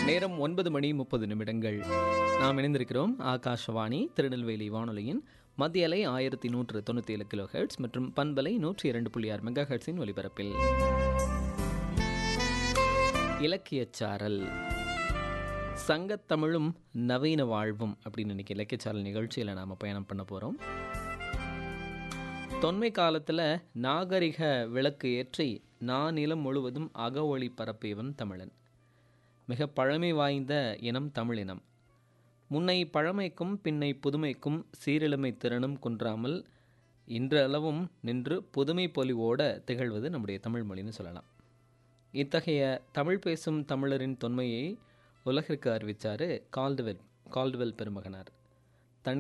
நேரம் ஒன்பது மணி முப்பது நிமிடங்கள் நாம் இணைந்திருக்கிறோம் ஆகாஷவாணி திருநெல்வேலி வானொலியின் மத்திய அலை ஆயிரத்தி நூற்று தொண்ணூற்றி ஏழு கிலோ ஹெர்ட்ஸ் மற்றும் பண்பலை நூற்றி இரண்டு புள்ளி ஆறு மெகா ஹெர்ட்ஸின் ஒலிபரப்பில் இலக்கியச்சாரல் சங்கத்தமிழும் நவீன வாழ்வும் அப்படின்னு இன்னைக்கு இலக்கியச்சாரல் நிகழ்ச்சியில் நாம் பயணம் பண்ண போகிறோம் தொன்மை காலத்தில் நாகரிக விளக்கு ஏற்றி நானிலம் முழுவதும் அகவொளி பரப்பியவன் தமிழன் மிக பழமை வாய்ந்த இனம் தமிழினம் முன்னை பழமைக்கும் பின்னை புதுமைக்கும் சீரிழமை திறனும் குன்றாமல் இன்றளவும் நின்று புதுமை பொலிவோட திகழ்வது நம்முடைய தமிழ் மொழின்னு சொல்லலாம் இத்தகைய தமிழ் பேசும் தமிழரின் தொன்மையை உலகிற்கு அறிவித்தார் கால்டுவெல் கால்டுவெல் பெருமகனார்